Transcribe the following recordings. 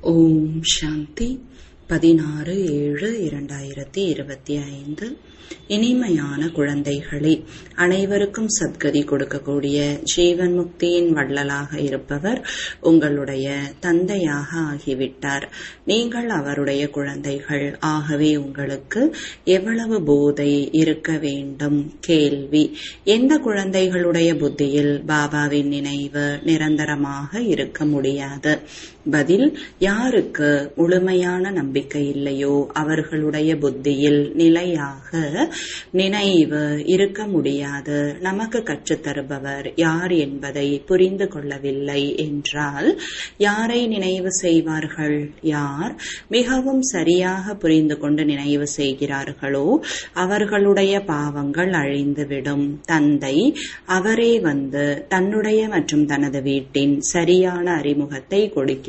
ஓம் சாந்தி பதினாறு ஏழு இரண்டாயிரத்தி இருபத்தி ஐந்து இனிமையான குழந்தைகளே அனைவருக்கும் சத்கதி கொடுக்கக்கூடிய ஜீவன் முக்தியின் வள்ளலாக இருப்பவர் உங்களுடைய தந்தையாக ஆகிவிட்டார் நீங்கள் அவருடைய குழந்தைகள் ஆகவே உங்களுக்கு எவ்வளவு போதை இருக்க வேண்டும் கேள்வி எந்த குழந்தைகளுடைய புத்தியில் பாபாவின் நினைவு நிரந்தரமாக இருக்க முடியாது பதில் யாருக்கு முழுமையான நம்பிக்கை இல்லையோ அவர்களுடைய புத்தியில் நிலையாக நினைவு இருக்க முடியாது நமக்கு கற்றுத்தருபவர் யார் என்பதை புரிந்து கொள்ளவில்லை என்றால் யாரை நினைவு செய்வார்கள் யார் மிகவும் சரியாக புரிந்து கொண்டு நினைவு செய்கிறார்களோ அவர்களுடைய பாவங்கள் அழிந்துவிடும் தந்தை அவரே வந்து தன்னுடைய மற்றும் தனது வீட்டின் சரியான அறிமுகத்தை கொடுக்கிறார்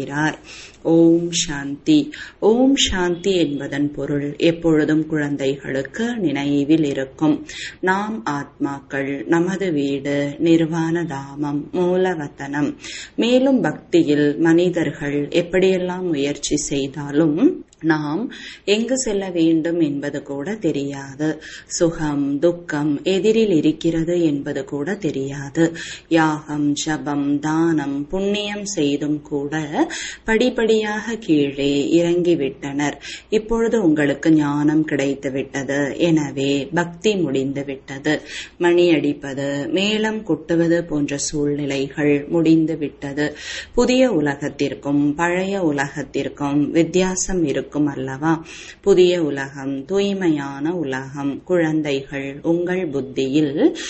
ஓம் சாந்தி ஓம் சாந்தி என்பதன் பொருள் எப்பொழுதும் குழந்தைகளுக்கு நினைவில் இருக்கும் நாம் ஆத்மாக்கள் நமது வீடு நிர்வாண தாமம் மூலவத்தனம் மேலும் பக்தியில் மனிதர்கள் எப்படியெல்லாம் முயற்சி செய்தாலும் நாம் எங்கு செல்ல வேண்டும் என்பது கூட தெரியாது சுகம் துக்கம் எதிரில் இருக்கிறது என்பது கூட தெரியாது யாகம் ஜபம் தானம் புண்ணியம் செய்தும் கூட படிப்படியாக கீழே இறங்கிவிட்டனர் இப்பொழுது உங்களுக்கு ஞானம் கிடைத்துவிட்டது எனவே பக்தி முடிந்துவிட்டது மணி அடிப்பது மேளம் கொட்டுவது போன்ற சூழ்நிலைகள் முடிந்துவிட்டது புதிய உலகத்திற்கும் பழைய உலகத்திற்கும் வித்தியாசம் இருக்கும் இருக்கும் அல்லவா புதிய உலகம் தூய்மையான உலகம் குழந்தைகள் உங்கள் புத்தியில்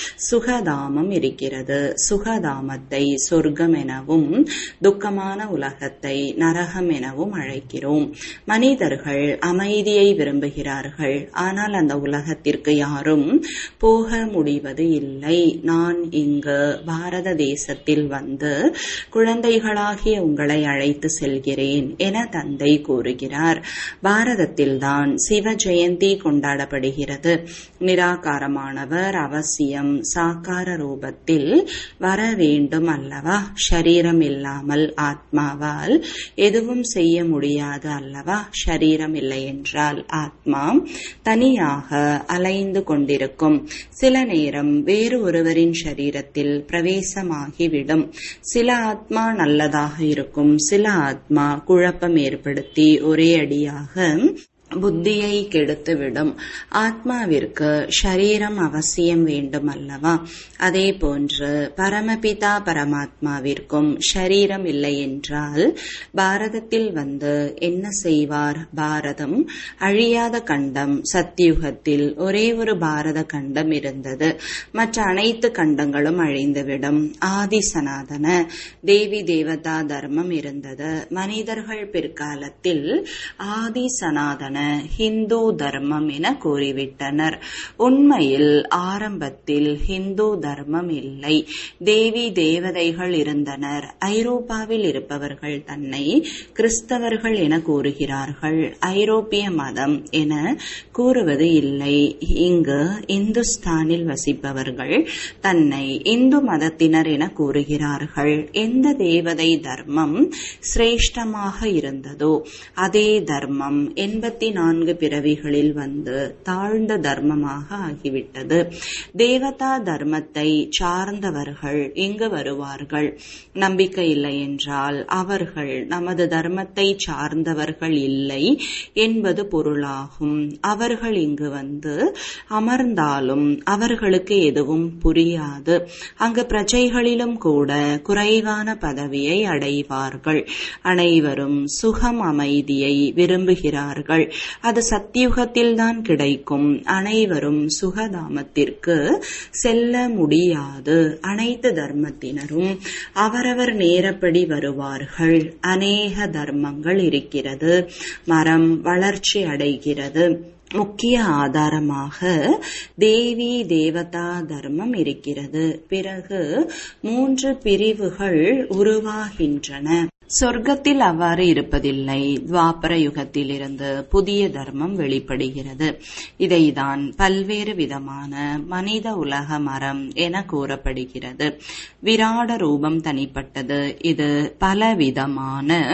சுகதாமம் இருக்கிறது சுகதாமத்தை சொர்க்கம் எனவும் துக்கமான உலகத்தை நரகம் எனவும் அழைக்கிறோம் மனிதர்கள் அமைதியை விரும்புகிறார்கள் ஆனால் அந்த உலகத்திற்கு யாரும் போக முடிவது இல்லை நான் இங்கு பாரத தேசத்தில் வந்து குழந்தைகளாகிய உங்களை அழைத்து செல்கிறேன் என தந்தை கூறுகிறார் பாரதத்தில்தான் சிவ ஜெயந்தி கொண்டாடப்படுகிறது நிராகாரமானவர் அவசியம் சாக்கார ரூபத்தில் வர வேண்டும் அல்லவா ஷரீரம் இல்லாமல் ஆத்மாவால் எதுவும் செய்ய முடியாது அல்லவா ஷரீரம் இல்லை என்றால் ஆத்மா தனியாக அலைந்து கொண்டிருக்கும் சில நேரம் வேறு ஒருவரின் ஷரீரத்தில் பிரவேசமாகிவிடும் சில ஆத்மா நல்லதாக இருக்கும் சில ஆத்மா குழப்பம் ஏற்படுத்தி ஒரே அடியாக புத்தியை கெடுத்துவிடும் ஆத்மாவிற்கு ஷரீரம் அவசியம் வேண்டும் அல்லவா அதே போன்று பரமபிதா பரமாத்மாவிற்கும் ஷரீரம் இல்லை என்றால் பாரதத்தில் வந்து என்ன செய்வார் பாரதம் அழியாத கண்டம் சத்தியுகத்தில் ஒரே ஒரு பாரத கண்டம் இருந்தது மற்ற அனைத்து கண்டங்களும் அழிந்துவிடும் ஆதி சனாதன தேவி தேவதா தர்மம் இருந்தது மனிதர்கள் பிற்காலத்தில் ஆதி சனாதன ஹிந்து தர்மம் என கூறிவிட்டனர் உண்மையில் ஆரம்பத்தில் ஹிந்து தர்மம் இல்லை தேவி தேவதைகள் இருந்தனர் ஐரோப்பாவில் இருப்பவர்கள் தன்னை கிறிஸ்தவர்கள் என கூறுகிறார்கள் ஐரோப்பிய மதம் என கூறுவது இல்லை இங்கு இந்துஸ்தானில் வசிப்பவர்கள் தன்னை இந்து மதத்தினர் என கூறுகிறார்கள் எந்த தேவதை தர்மம் சிரேஷ்டமாக இருந்ததோ அதே தர்மம் எண்பத்தி நான்கு பிறவிகளில் வந்து தாழ்ந்த தர்மமாக ஆகிவிட்டது தேவதா தர்மத்தை சார்ந்தவர்கள் இங்கு வருவார்கள் நம்பிக்கை இல்லை என்றால் அவர்கள் நமது தர்மத்தை சார்ந்தவர்கள் இல்லை என்பது பொருளாகும் அவர்கள் இங்கு வந்து அமர்ந்தாலும் அவர்களுக்கு எதுவும் புரியாது அங்கு பிரஜைகளிலும் கூட குறைவான பதவியை அடைவார்கள் அனைவரும் சுகம் அமைதியை விரும்புகிறார்கள் அது சத்தியுகத்தில் தான் கிடைக்கும் அனைவரும் சுகதாமத்திற்கு செல்ல முடியாது அனைத்து தர்மத்தினரும் அவரவர் நேரப்படி வருவார்கள் அநேக தர்மங்கள் இருக்கிறது மரம் வளர்ச்சி அடைகிறது முக்கிய ஆதாரமாக தேவி தேவதா தர்மம் இருக்கிறது பிறகு மூன்று பிரிவுகள் உருவாகின்றன சொர்க்கத்தில் அவ்வாறு இருப்பதில்லை துவாபர யுகத்திலிருந்து புதிய தர்மம் வெளிப்படுகிறது இதைதான் பல்வேறு விதமான மனித உலக மரம் என கூறப்படுகிறது விராட ரூபம் தனிப்பட்டது இது பலவிதமான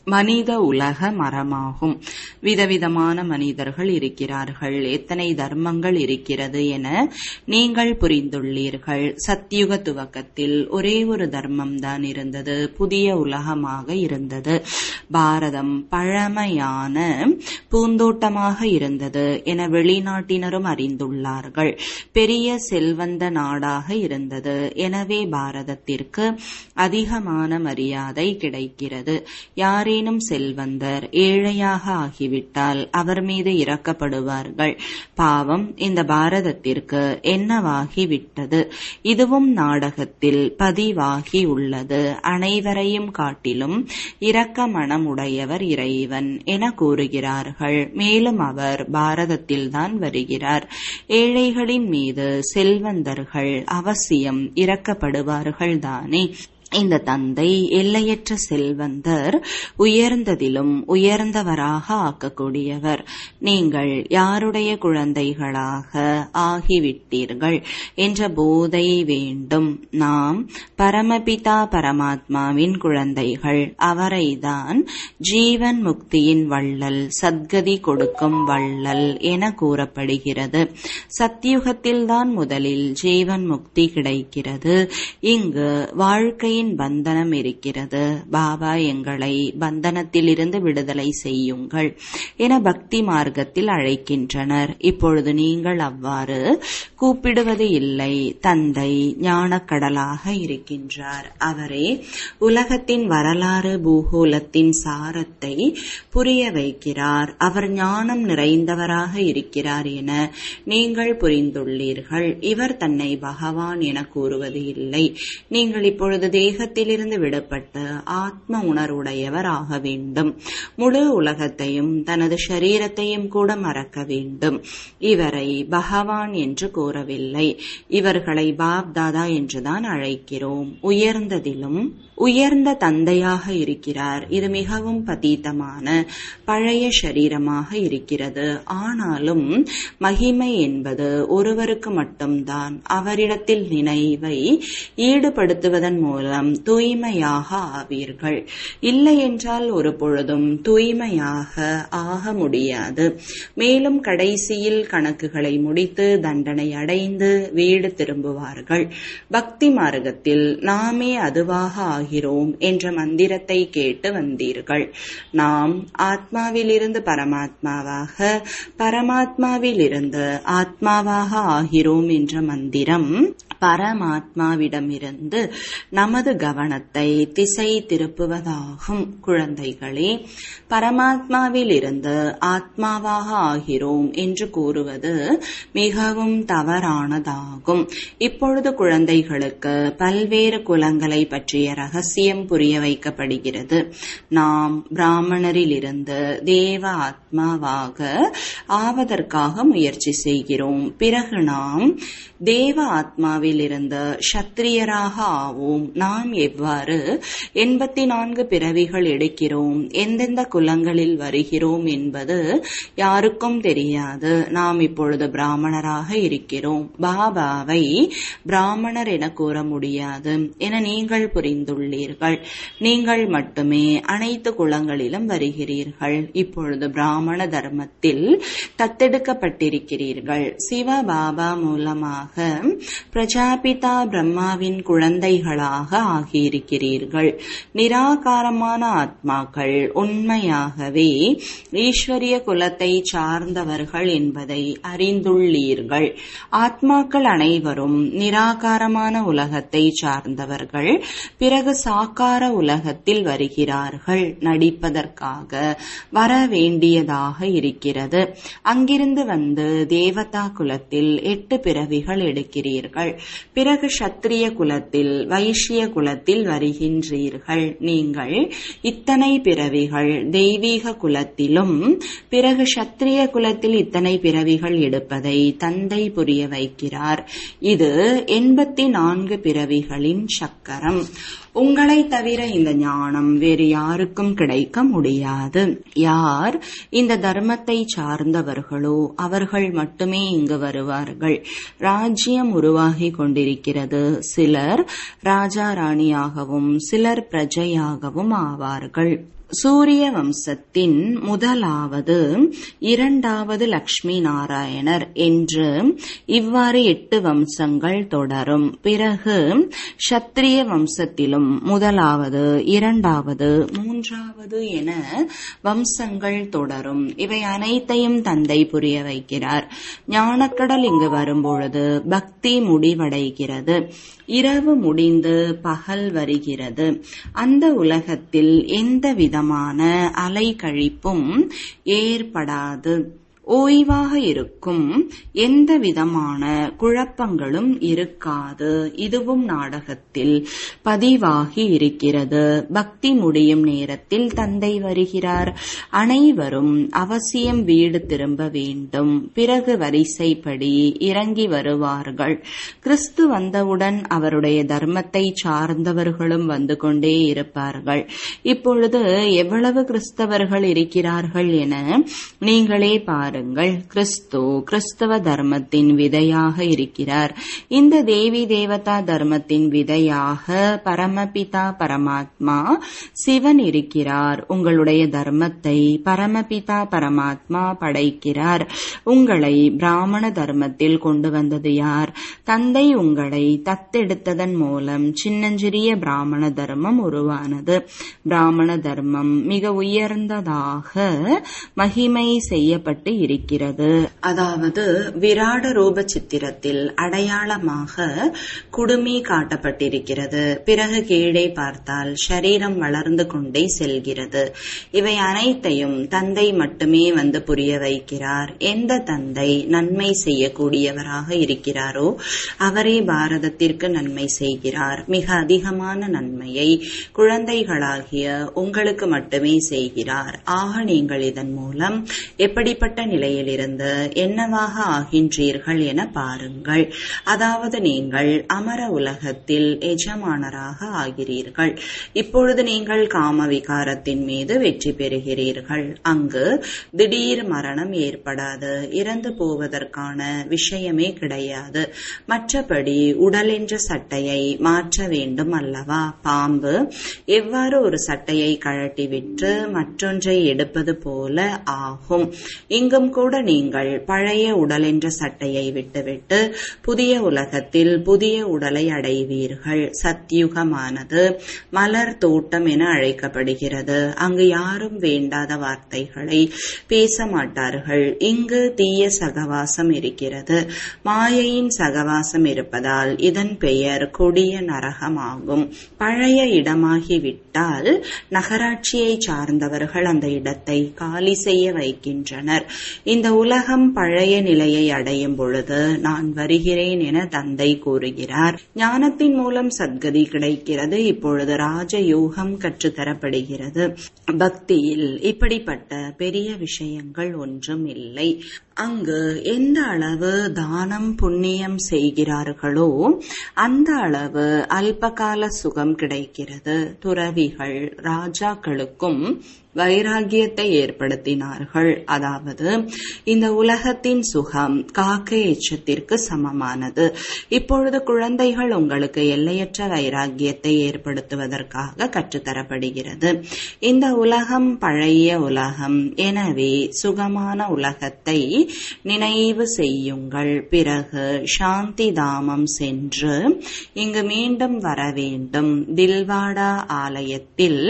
மனித உலக மரமாகும் விதவிதமான மனிதர்கள் இருக்கிறார்கள் எத்தனை தர்மங்கள் இருக்கிறது என நீங்கள் புரிந்துள்ளீர்கள் சத்தியுக துவக்கத்தில் ஒரே ஒரு தர்மம் தான் இருந்தது புதிய உலகமாக இருந்தது பாரதம் பழமையான பூந்தோட்டமாக இருந்தது என வெளிநாட்டினரும் அறிந்துள்ளார்கள் பெரிய செல்வந்த நாடாக இருந்தது எனவே பாரதத்திற்கு அதிகமான மரியாதை கிடைக்கிறது யாரேனும் செல்வந்தர் ஏழையாக ஆகிவிட்டால் அவர் மீது இறக்கப்படுவார்கள் பாவம் இந்த பாரதத்திற்கு என்னவாகிவிட்டது இதுவும் நாடகத்தில் பதிவாகி உள்ளது அனைவரையும் காட்டிலும் இரக்க மனமுடையவர் இறைவன் என கூறுகிறார்கள் மேலும் அவர் பாரதத்தில்தான் வருகிறார் ஏழைகளின் மீது செல்வந்தர்கள் அவசியம் இறக்கப்படுவார்கள் தானே இந்த தந்தை எல்லையற்ற செல்வந்தர் உயர்ந்ததிலும் உயர்ந்தவராக ஆக்கக்கூடியவர் நீங்கள் யாருடைய குழந்தைகளாக ஆகிவிட்டீர்கள் என்ற போதை வேண்டும் நாம் பரமபிதா பரமாத்மாவின் குழந்தைகள் அவரைதான் ஜீவன் முக்தியின் வள்ளல் சத்கதி கொடுக்கும் வள்ளல் என கூறப்படுகிறது சத்தியுகத்தில்தான் முதலில் ஜீவன் முக்தி கிடைக்கிறது இங்கு வாழ்க்கை வாழ்க்கையின் பந்தனம் இருக்கிறது பாபா எங்களை பந்தனத்திலிருந்து விடுதலை செய்யுங்கள் என பக்தி மார்க்கத்தில் அழைக்கின்றனர் இப்பொழுது நீங்கள் அவ்வாறு கூப்பிடுவது இல்லை தந்தை ஞானக்கடலாக இருக்கின்றார் அவரே உலகத்தின் வரலாறு பூகோளத்தின் சாரத்தை புரிய வைக்கிறார் அவர் ஞானம் நிறைந்தவராக இருக்கிறார் என நீங்கள் புரிந்துள்ளீர்கள் இவர் தன்னை பகவான் என கூறுவது இல்லை நீங்கள் இப்பொழுது தேகத்திலிருந்து விடுபட்டு ஆத்ம உணர்வுடையவர் ஆக வேண்டும் முழு உலகத்தையும் தனது சரீரத்தையும் கூட மறக்க வேண்டும் இவரை பகவான் என்று கூறவில்லை இவர்களை பாப் தாதா என்றுதான் அழைக்கிறோம் உயர்ந்ததிலும் உயர்ந்த தந்தையாக இருக்கிறார் இது மிகவும் பதீதமான பழைய சரீரமாக இருக்கிறது ஆனாலும் மகிமை என்பது ஒருவருக்கு மட்டும்தான் அவரிடத்தில் நினைவை ஈடுபடுத்துவதன் மூலம் தூய்மையாக ஆவீர்கள் இல்லை என்றால் ஒரு பொழுதும் தூய்மையாக ஆக முடியாது மேலும் கடைசியில் கணக்குகளை முடித்து தண்டனை அடைந்து வீடு திரும்புவார்கள் பக்தி மார்க்கத்தில் நாமே அதுவாக ஆகிறோம் என்ற மந்திரத்தை கேட்டு வந்தீர்கள் நாம் ஆத்மாவிலிருந்து பரமாத்மாவாக பரமாத்மாவிலிருந்து ஆத்மாவாக ஆகிறோம் என்ற மந்திரம் பரமாத்மாவிடமிருந்து நமது கவனத்தை திசை திருப்புவதாகும் குழந்தைகளே பரமாத்மாவில் இருந்து ஆத்மாவாக ஆகிறோம் என்று கூறுவது மிகவும் தவறானதாகும் இப்பொழுது குழந்தைகளுக்கு பல்வேறு குலங்களை பற்றிய ரகசியம் புரிய வைக்கப்படுகிறது நாம் பிராமணரிலிருந்து தேவ ஆத்மாவாக ஆவதற்காக முயற்சி செய்கிறோம் பிறகு நாம் தேவ ஆத்மாவில் இருந்து சத்திரியராக ஆவோம் நாம் எவ்வாறு எண்பத்தி நான்கு பிறவிகள் எடுக்கிறோம் எந்தெந்த குலங்களில் வருகிறோம் என்பது யாருக்கும் தெரியாது நாம் இப்பொழுது பிராமணராக இருக்கிறோம் பாபாவை பிராமணர் என கூற முடியாது என நீங்கள் புரிந்துள்ளீர்கள் நீங்கள் மட்டுமே அனைத்து குலங்களிலும் வருகிறீர்கள் இப்பொழுது பிராமண தர்மத்தில் தத்தெடுக்கப்பட்டிருக்கிறீர்கள் சிவ பாபா மூலமாக பிரஜாபிதா பிரம்மாவின் குழந்தைகளாக ஆகியிருக்கிறீர்கள் நிராகாரமான ஆத்மாக்கள் உண்மையாகவே ஈஸ்வரிய குலத்தை சார்ந்தவர்கள் என்பதை அறிந்துள்ளீர்கள் ஆத்மாக்கள் அனைவரும் நிராகாரமான உலகத்தை சார்ந்தவர்கள் பிறகு சாக்கார உலகத்தில் வருகிறார்கள் நடிப்பதற்காக வர வேண்டியதாக இருக்கிறது அங்கிருந்து வந்து தேவதா குலத்தில் எட்டு பிறவிகள் எடுக்கிறீர்கள் பிறகு சத்திரிய குலத்தில் வைஷ்ய குலத்தில் வருகின்றீர்கள் நீங்கள் இத்தனை பிறவிகள் தெய்வீக குலத்திலும் பிறகு சத்திரிய குலத்தில் இத்தனை பிறவிகள் எடுப்பதை தந்தை புரிய வைக்கிறார் இது எண்பத்தி நான்கு பிறவிகளின் சக்கரம் உங்களை தவிர இந்த ஞானம் வேறு யாருக்கும் கிடைக்க முடியாது யார் இந்த தர்மத்தை சார்ந்தவர்களோ அவர்கள் மட்டுமே இங்கு வருவார்கள் ராஜ்யம் உருவாகி கொண்டிருக்கிறது சிலர் ராஜா ராணியாகவும் சிலர் பிரஜையாகவும் ஆவார்கள் சூரிய வம்சத்தின் முதலாவது இரண்டாவது லக்ஷ்மி நாராயணர் என்று இவ்வாறு எட்டு வம்சங்கள் தொடரும் பிறகு சத்திரிய வம்சத்திலும் முதலாவது இரண்டாவது மூன்றாவது என வம்சங்கள் தொடரும் இவை அனைத்தையும் தந்தை புரிய வைக்கிறார் ஞானக்கடல் இங்கு வரும்பொழுது பக்தி முடிவடைகிறது இரவு முடிந்து பகல் வருகிறது அந்த உலகத்தில் எந்த விதமான அலைக்கழிப்பும் ஏற்படாது ஓய்வாக இருக்கும் எந்த விதமான குழப்பங்களும் இருக்காது இதுவும் நாடகத்தில் பதிவாகி இருக்கிறது பக்தி முடியும் நேரத்தில் தந்தை வருகிறார் அனைவரும் அவசியம் வீடு திரும்ப வேண்டும் பிறகு வரிசைப்படி இறங்கி வருவார்கள் கிறிஸ்து வந்தவுடன் அவருடைய தர்மத்தை சார்ந்தவர்களும் வந்து கொண்டே இருப்பார்கள் இப்பொழுது எவ்வளவு கிறிஸ்தவர்கள் இருக்கிறார்கள் என நீங்களே பாருங்கள் பாருங்கள் கிறிஸ்து கிறிஸ்தவ தர்மத்தின் விதையாக இருக்கிறார் இந்த தேவி தேவதா தர்மத்தின் விதையாக பரமபிதா பரமாத்மா சிவன் இருக்கிறார் உங்களுடைய தர்மத்தை பரமபிதா பரமாத்மா படைக்கிறார் உங்களை பிராமண தர்மத்தில் கொண்டு வந்தது யார் தந்தை உங்களை தத்தெடுத்ததன் மூலம் சின்னஞ்சிறிய பிராமண தர்மம் உருவானது பிராமண தர்மம் மிக உயர்ந்ததாக மகிமை செய்யப்பட்டு இருக்கிறது அதாவது விராட ரூப சித்திரத்தில் அடையாளமாக குடுமி காட்டப்பட்டிருக்கிறது பிறகு கீழே பார்த்தால் சரீரம் வளர்ந்து கொண்டே செல்கிறது இவை அனைத்தையும் தந்தை மட்டுமே வந்து புரிய வைக்கிறார் எந்த தந்தை நன்மை செய்யக்கூடியவராக இருக்கிறாரோ அவரே பாரதத்திற்கு நன்மை செய்கிறார் மிக அதிகமான நன்மையை குழந்தைகளாகிய உங்களுக்கு மட்டுமே செய்கிறார் ஆக நீங்கள் இதன் மூலம் எப்படிப்பட்ட நிலையிலிருந்து என்னவாக ஆகின்றீர்கள் என பாருங்கள் அதாவது நீங்கள் அமர உலகத்தில் எஜமானராக ஆகிறீர்கள் இப்பொழுது நீங்கள் காம விகாரத்தின் மீது வெற்றி பெறுகிறீர்கள் அங்கு திடீர் மரணம் ஏற்படாது இறந்து போவதற்கான விஷயமே கிடையாது மற்றபடி உடல் என்ற சட்டையை மாற்ற வேண்டும் அல்லவா பாம்பு எவ்வாறு ஒரு சட்டையை கழட்டிவிட்டு மற்றொன்றை எடுப்பது போல ஆகும் இங்கும் கூட நீங்கள் பழைய உடல் என்ற சட்டையை விட்டுவிட்டு புதிய உலகத்தில் புதிய உடலை அடைவீர்கள் சத்யுகமானது மலர் தோட்டம் என அழைக்கப்படுகிறது அங்கு யாரும் வேண்டாத வார்த்தைகளை பேச மாட்டார்கள் இங்கு தீய சகவாசம் இருக்கிறது மாயையின் சகவாசம் இருப்பதால் இதன் பெயர் கொடிய நரகமாகும் பழைய இடமாகிவிட்டால் நகராட்சியை சார்ந்தவர்கள் அந்த இடத்தை காலி செய்ய வைக்கின்றனர் இந்த உலகம் பழைய நிலையை அடையும் பொழுது நான் வருகிறேன் என தந்தை கூறுகிறார் ஞானத்தின் மூலம் சத்கதி கிடைக்கிறது இப்பொழுது ராஜயோகம் கற்றுத்தரப்படுகிறது பக்தியில் இப்படிப்பட்ட பெரிய விஷயங்கள் ஒன்றும் இல்லை அங்கு எந்த அளவு தானம் புண்ணியம் செய்கிறார்களோ அந்த அளவு அல்பகால சுகம் கிடைக்கிறது துறவிகள் ராஜாக்களுக்கும் வைராகியத்தை ஏற்படுத்தினார்கள் அதாவது இந்த உலகத்தின் சுகம் காக்கை எச்சத்திற்கு சமமானது இப்பொழுது குழந்தைகள் உங்களுக்கு எல்லையற்ற வைராகியத்தை ஏற்படுத்துவதற்காக கற்றுத்தரப்படுகிறது இந்த உலகம் பழைய உலகம் எனவே சுகமான உலகத்தை நினைவு செய்யுங்கள் பிறகு சாந்தி தாமம் சென்று இங்கு மீண்டும் வர வேண்டும் தில்வாடா ஆலயத்தில்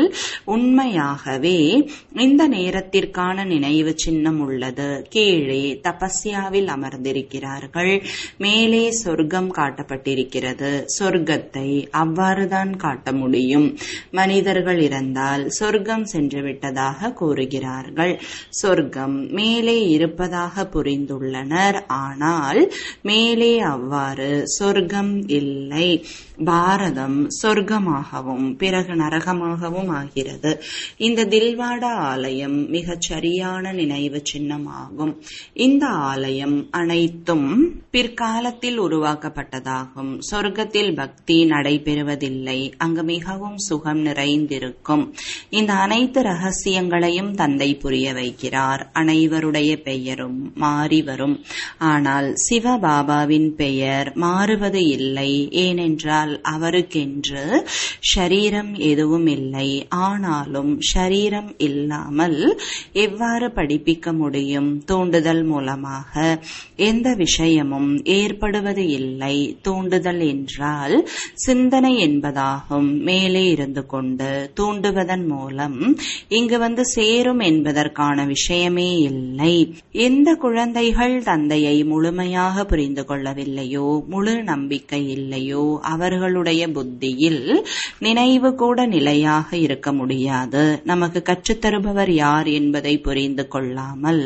உண்மையாகவே இந்த நேரத்திற்கான நினைவு சின்னம் உள்ளது கீழே தபஸ்யாவில் அமர்ந்திருக்கிறார்கள் மேலே சொர்க்கம் காட்டப்பட்டிருக்கிறது சொர்க்கத்தை அவ்வாறுதான் காட்ட முடியும் மனிதர்கள் இறந்தால் சொர்க்கம் சென்று விட்டதாக கூறுகிறார்கள் சொர்க்கம் மேலே இருப்பதாக புரிந்துள்ளனர் ஆனால் மேலே அவ்வாறு சொர்க்கம் இல்லை பாரதம் சொர்க்கமாகவும் பிறகு நரகமாகவும் ஆகிறது இந்த தில்வாடா ஆலயம் மிகச் சரியான நினைவு சின்னம் ஆலயமாகும் இந்த ஆலயம் அனைத்தும் பிற்காலத்தில் உருவாக்கப்பட்டதாகும் சொர்க்கத்தில் பக்தி நடைபெறுவதில்லை அங்கு மிகவும் சுகம் நிறைந்திருக்கும் இந்த அனைத்து ரகசியங்களையும் தந்தை புரிய வைக்கிறார் அனைவருடைய பெயரும் மாறி வரும் ஆனால் சிவபாபாவின் பெயர் மாறுவது இல்லை ஏனென்றால் அவருக்கென்று ஷரீரம் எதுவும் இல்லை ஆனாலும் ஷரீரம் இல்லாமல் எவ்வாறு படிப்பிக்க முடியும் தூண்டுதல் மூலமாக எந்த விஷயமும் ஏற்படுவது இல்லை தூண்டுதல் என்றால் சிந்தனை என்பதாகும் மேலே இருந்து கொண்டு தூண்டுவதன் மூலம் இங்கு வந்து சேரும் என்பதற்கான விஷயமே இல்லை எந்த குழந்தைகள் தந்தையை முழுமையாக புரிந்து கொள்ளவில்லையோ முழு நம்பிக்கை இல்லையோ அவர்களுடைய புத்தியில் நினைவு கூட நிலையாக இருக்க முடியாது நமக்கு கற்றுத்தருபவர் யார் என்பதை புரிந்து கொள்ளாமல்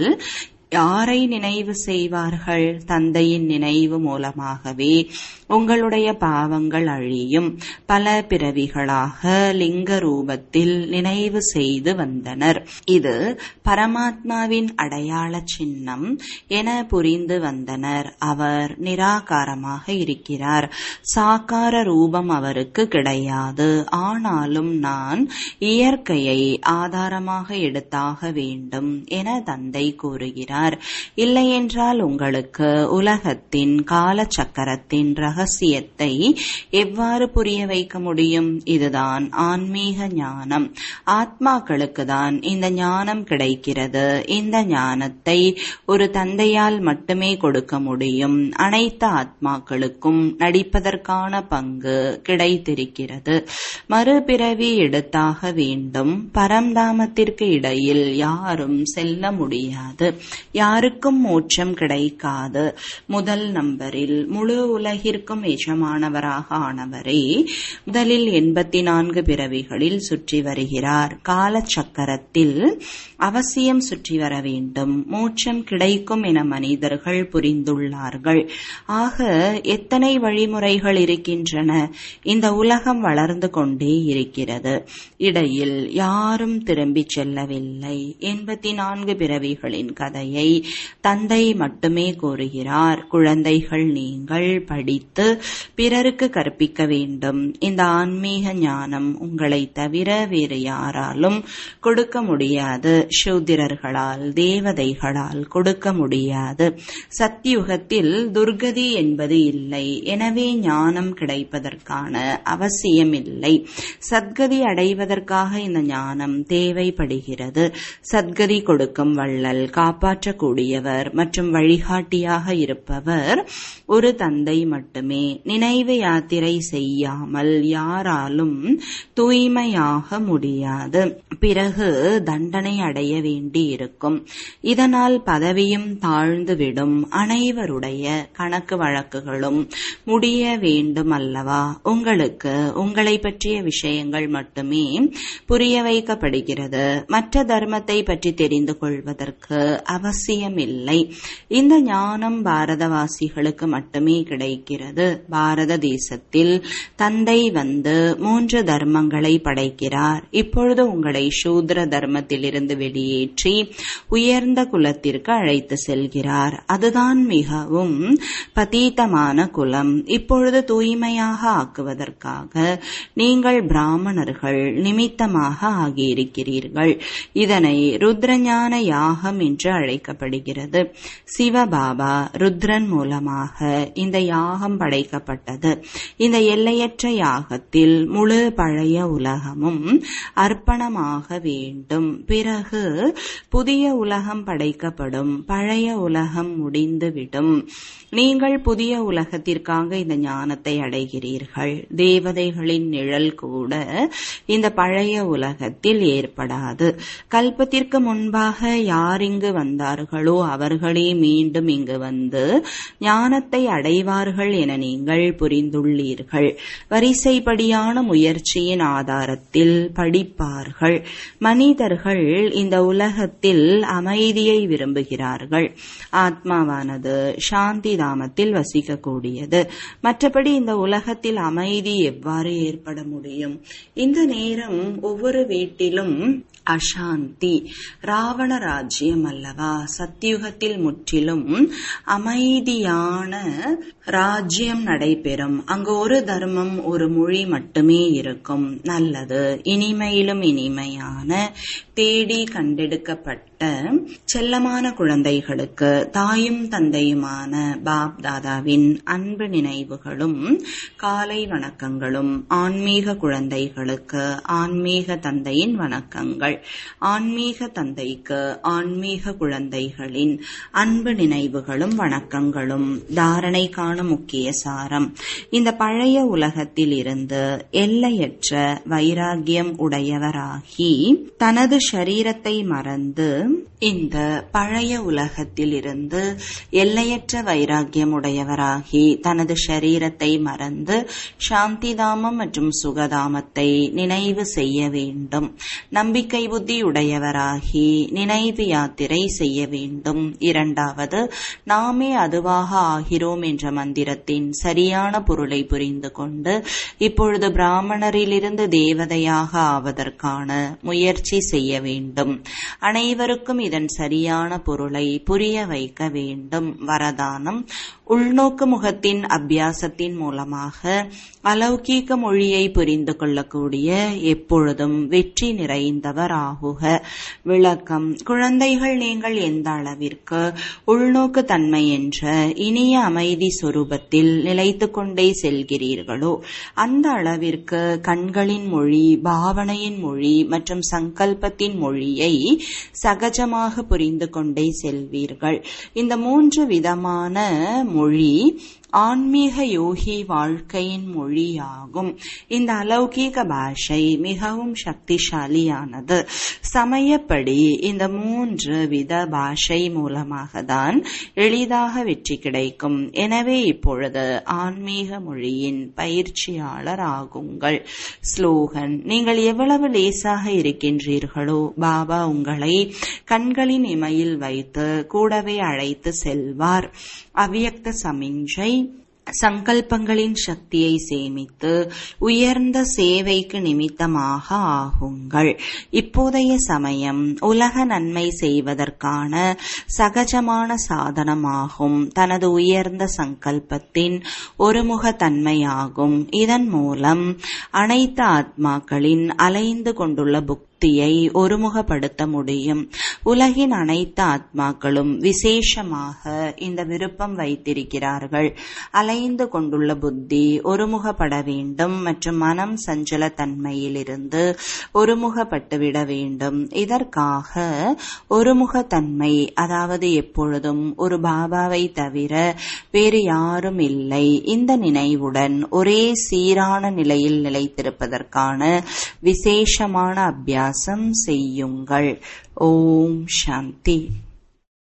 யாரை நினைவு செய்வார்கள் தந்தையின் நினைவு மூலமாகவே உங்களுடைய பாவங்கள் அழியும் பல பிறவிகளாக லிங்க ரூபத்தில் நினைவு செய்து வந்தனர் இது பரமாத்மாவின் அடையாள சின்னம் என புரிந்து வந்தனர் அவர் நிராகாரமாக இருக்கிறார் சாக்கார ரூபம் அவருக்கு கிடையாது ஆனாலும் நான் இயற்கையை ஆதாரமாக எடுத்தாக வேண்டும் என தந்தை கூறுகிறார் இல்லையென்றால் உங்களுக்கு உலகத்தின் கால சக்கரத்தின் ரகசியத்தை எவ்வாறு புரிய வைக்க முடியும் இதுதான் ஆன்மீக ஞானம் ஆத்மாக்களுக்கு தான் இந்த ஞானம் கிடைக்கிறது இந்த ஞானத்தை ஒரு தந்தையால் மட்டுமே கொடுக்க முடியும் அனைத்து ஆத்மாக்களுக்கும் நடிப்பதற்கான பங்கு கிடைத்திருக்கிறது மறுபிறவி எடுத்தாக வேண்டும் பரம்தாமத்திற்கு இடையில் யாரும் செல்ல முடியாது யாருக்கும் மோட்சம் கிடைக்காது முதல் நம்பரில் முழு உலகிற்கும் எஜமானவராக ஆனவரே முதலில் எண்பத்தி நான்கு பிறவிகளில் சுற்றி வருகிறார் கால சக்கரத்தில் அவசியம் சுற்றி வர வேண்டும் மோட்சம் கிடைக்கும் என மனிதர்கள் புரிந்துள்ளார்கள் ஆக எத்தனை வழிமுறைகள் இருக்கின்றன இந்த உலகம் வளர்ந்து கொண்டே இருக்கிறது இடையில் யாரும் திரும்பிச் செல்லவில்லை எண்பத்தி நான்கு பிறவிகளின் கதையை தந்தை மட்டுமே கூறுகிறார் குழந்தைகள் நீங்கள் படித்து பிறருக்கு கற்பிக்க வேண்டும் இந்த ஆன்மீக ஞானம் உங்களை தவிர வேறு யாராலும் கொடுக்க முடியாது சூத்திரர்களால் தேவதைகளால் கொடுக்க முடியாது சத்தியுகத்தில் துர்கதி என்பது இல்லை எனவே ஞானம் கிடைப்பதற்கான அவசியம் இல்லை சத்கதி அடைவதற்காக இந்த ஞானம் தேவைப்படுகிறது சத்கதி கொடுக்கும் வள்ளல் காப்பாற்றக்கூடியவர் மற்றும் வழிகாட்டியாக இருப்பவர் ஒரு தந்தை மட்டுமே நினைவு யாத்திரை செய்யாமல் யாராலும் தூய்மையாக முடியாது பிறகு தண்டனை அடைய வேண்டி இருக்கும் இதனால் பதவியும் தாழ்ந்துவிடும் அனைவருடைய கணக்கு வழக்குகளும் முடிய வேண்டும் அல்லவா உங்களுக்கு உங்களை பற்றிய விஷயங்கள் மட்டுமே புரிய வைக்கப்படுகிறது மற்ற தர்மத்தை பற்றி தெரிந்து கொள்வதற்கு அவசியமில்லை இந்த ஞானம் பாரதவாசிகளுக்கு மட்டுமே கிடைக்கிறது பாரத தேசத்தில் தந்தை வந்து மூன்று தர்மங்களை படைக்கிறார் இப்பொழுது உங்களை சூத்ர தர்மத்திலிருந்து வெளியேற்றி உயர்ந்த குலத்திற்கு அழைத்து செல்கிறார் அதுதான் மிகவும் பதீதமான குலம் இப்பொழுது தூய்மையாக ஆக்குவதற்காக நீங்கள் பிராமணர்கள் நிமித்தமாக ஆகியிருக்கிறீர்கள் இதனை ருத்ரஞான யாகம் என்று அழைக்கப்படுகிறது சிவபாபா ருத்ரன் மூலமாக இந்த யாகம் படைக்கப்பட்டது இந்த எல்லையற்ற யாகத்தில் முழு பழைய உலகமும் அர்ப்பணமாக வேண்டும் பிறகு புதிய உலகம் படைக்கப்படும் பழைய உலகம் முடிந்துவிடும் நீங்கள் புதிய உலகத்திற்காக இந்த ஞானத்தை அடைகிறீர்கள் தேவதைகளின் நிழல் கூட இந்த பழைய உலகத்தில் ஏற்படாது கல்பத்திற்கு முன்பாக யார் இங்கு வந்தார்களோ அவர்களே மீண்டும் இங்கு வந்து ஞானத்தை அடைவார்கள் என நீங்கள் புரிந்துள்ளீர்கள் வரிசைப்படியான முயற்சியின் ஆதாரத்தில் படிப்பார்கள் மனிதர்கள் இந்த உலகத்தில் அமைதியை விரும்புகிறார்கள் ஆத்மாவானது சாந்தி தாமத்தில் வசிக்கக்கூடியது மற்றபடி இந்த உலகத்தில் அமைதி எவ்வாறு ஏற்பட முடியும் இந்த நேரம் ஒவ்வொரு வீட்டிலும் அசாந்தி ராவண ராஜ்யம் அல்லவா சத்தியுகத்தில் முற்றிலும் அமைதியான ராஜ்யம் நடைபெறும் அங்கு ஒரு தர்மம் ஒரு மொழி மட்டுமே இருக்கும் நல்லது இனிமையிலும் இனிமையான தேடி கண்டெடுக்கப்பட்ட செல்லமான குழந்தைகளுக்கு தாயும் தந்தையுமான பாப் தாதாவின் அன்பு நினைவுகளும் காலை வணக்கங்களும் ஆன்மீக குழந்தைகளுக்கு ஆன்மீக தந்தையின் வணக்கங்கள் ஆன்மீக தந்தைக்கு ஆன்மீக குழந்தைகளின் அன்பு நினைவுகளும் வணக்கங்களும் தாரணை காணும் முக்கிய சாரம் இந்த பழைய உலகத்தில் இருந்து எல்லையற்ற வைராகியம் உடையவராகி தனது சரீரத்தை மறந்து இந்த பழைய உலகத்தில் இருந்து எல்லையற்ற வைராகியம் உடையவராகி தனது சரீரத்தை மறந்து சாந்திதாமம் மற்றும் சுகதாமத்தை நினைவு செய்ய வேண்டும் நம்பிக்கை புத்தி உடையவராகி நினைவு யாத்திரை செய்ய வேண்டும் இரண்டாவது நாமே அதுவாக ஆகிறோம் என்ற மந்திரத்தின் சரியான பொருளை புரிந்து கொண்டு இப்பொழுது பிராமணரிலிருந்து தேவதையாக ஆவதற்கான முயற்சி செய்ய வேண்டும் அனைவருக்கும் இதன் சரியான பொருளை புரிய வைக்க வேண்டும் வரதானம் உள்நோக்கு முகத்தின் அபியாசத்தின் மூலமாக அலௌகீக மொழியை புரிந்து கொள்ளக்கூடிய எப்பொழுதும் வெற்றி நிறைந்தவர் ஆகுக விளக்கம் குழந்தைகள் நீங்கள் எந்த அளவிற்கு உள்நோக்கு தன்மை என்ற இனிய அமைதி சொரூபத்தில் நிலைத்து கொண்டே செல்கிறீர்களோ அந்த அளவிற்கு கண்களின் மொழி பாவனையின் மொழி மற்றும் சங்கல்பத்தின் மொழியை சகஜமாக புரிந்து கொண்டே செல்வீர்கள் இந்த மூன்று விதமான மொழி ஆன்மீக யோகி வாழ்க்கையின் மொழியாகும் இந்த அலௌகீக பாஷை மிகவும் சக்திசாலியானது சமயப்படி இந்த மூன்று வித பாஷை மூலமாக தான் எளிதாக வெற்றி கிடைக்கும் எனவே இப்பொழுது ஆன்மீக மொழியின் பயிற்சியாளர் ஆகுங்கள் ஸ்லோகன் நீங்கள் எவ்வளவு லேசாக இருக்கின்றீர்களோ பாபா உங்களை கண்களின் இமையில் வைத்து கூடவே அழைத்து செல்வார் அவ்வியக்த சமிஞ்சை சங்கல்பங்களின் சக்தியை சேமித்து உயர்ந்த சேவைக்கு நிமித்தமாக ஆகுங்கள் இப்போதைய சமயம் உலக நன்மை செய்வதற்கான சகஜமான சாதனமாகும் தனது உயர்ந்த சங்கல்பத்தின் ஒருமுக தன்மையாகும் இதன் மூலம் அனைத்து ஆத்மாக்களின் அலைந்து கொண்டுள்ள புக் புத்தியை ஒருமுகப்படுத்த முடியும் உலகின் அனைத்து ஆத்மாக்களும் விசேஷமாக இந்த விருப்பம் வைத்திருக்கிறார்கள் அலைந்து கொண்டுள்ள புத்தி ஒருமுகப்பட வேண்டும் மற்றும் மனம் சஞ்சல தன்மையிலிருந்து ஒருமுகப்பட்டுவிட வேண்டும் இதற்காக ஒருமுகத்தன்மை அதாவது எப்பொழுதும் ஒரு பாபாவை தவிர வேறு யாரும் இல்லை இந்த நினைவுடன் ஒரே சீரான நிலையில் நிலைத்திருப்பதற்கான விசேஷமான அபியாசம் செய்யுங்கள் ஓம் சாந்தி